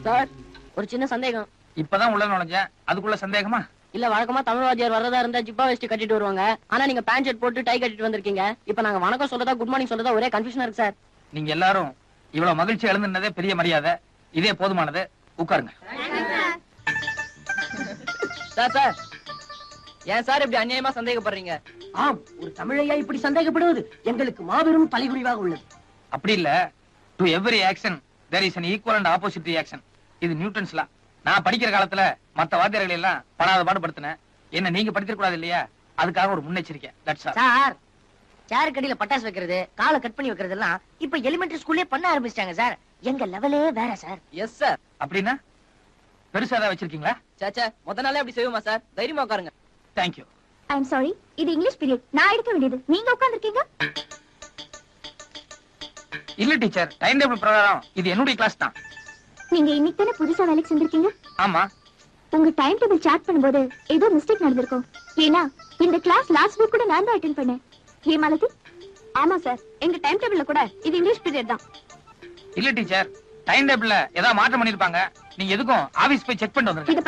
sir ஒரு சின்ன சந்தேகம் இப்பதான் உள்ள நுழைஞ்சேன் அதுக்குள்ள சந்தேகமா இல்ல வழக்கமா தமிழ் வாத்தியார் வர்றதா இருந்தா ஜிப்பா வெஸ்ட் கட்டிட்டு வருவாங்க ஆனா நீங்க பேண்ட் ஷர்ட் போட்டு டை கட்டிட்டு வந்திருக்கீங்க இப்ப நாங்க வணக்கம் சொல்றதா குட் மார்னிங் சொல்றதா ஒரே கன்ஃபியூஷனா இருக்கு சார் நீங்க எல்லாரும் இவ்வளவு மகிழ்ச்சி எழுந்துனதே பெரிய மரியாதை இதே போதுமானது உட்காருங்க சார் சார் ஏன் சார் இப்படி அநியாயமா சந்தேகப்படுறீங்க ஆம் ஒரு தமிழையா இப்படி சந்தேகப்படுவது எங்களுக்கு மாபெரும் தலைகுனிவாக உள்ளது அப்படி இல்ல to every action there is an equal and opposite reaction இது நியூட்டன்ஸ் லா நான் படிக்கிற காலத்துல மத்த வாத்தியார்களை எல்லாம் படாத பாடுபடுத்தினேன் என்ன நீங்க படித்திருக்க கூடாது இல்லையா அதுக்காக ஒரு முன்னெச்சரிக்கை தட்ஸ் ஆல் சார் சேர் கடியில பட்டாசு வைக்கிறது காலை கட் பண்ணி வைக்கிறது எல்லாம் இப்ப எலிமெண்டரி ஸ்கூல்லே பண்ண ஆரம்பிச்சிட்டாங்க சார் எங்க லெவலே வேற சார் எஸ் சார் அப்படின்னா பெருசா ஏதாவது வச்சிருக்கீங்களா சாச்சா முத நாளே அப்படி செய்வோமா சார் தைரியமா உட்காருங்க தேங்க்யூ ஐ எம் சாரி இது இங்கிலீஷ் பீரியட் நான் எடுக்க வேண்டியது நீங்க உட்கார்ந்திருக்கீங்க இல்ல டீச்சர் டைம் டேபிள் பிரகாரம் இது என்னுடைய கிளாஸ் தான் நீங்க இன்னைக்கு தானே புதுசா வேலைக்கு செஞ்சிருக்கீங்க ஆமா உங்க டைம் டேபிள் சார்ட் பண்ணும்போது ஏதோ மிஸ்டேக் நடந்திருக்கும் ஏன்னா இந்த கிளாஸ் லாஸ்ட் வீக் கூட நான் தான் அட்டென்ட் பண்ணேன் ஏன் மாலதி ஆமா சார் எங்க டைம் டேபிள்ல கூட இது இங்கிலீஷ் பீரியட் தான் இல்ல டீச்சர் டைம் டேபிள்ல ஏதாவது மாற்றம் பண்ணிருப்பாங்க நீங்க எதுக்கும் ஆபீஸ் போய் செக் பண்ணிட்டு வந்துருங்க இது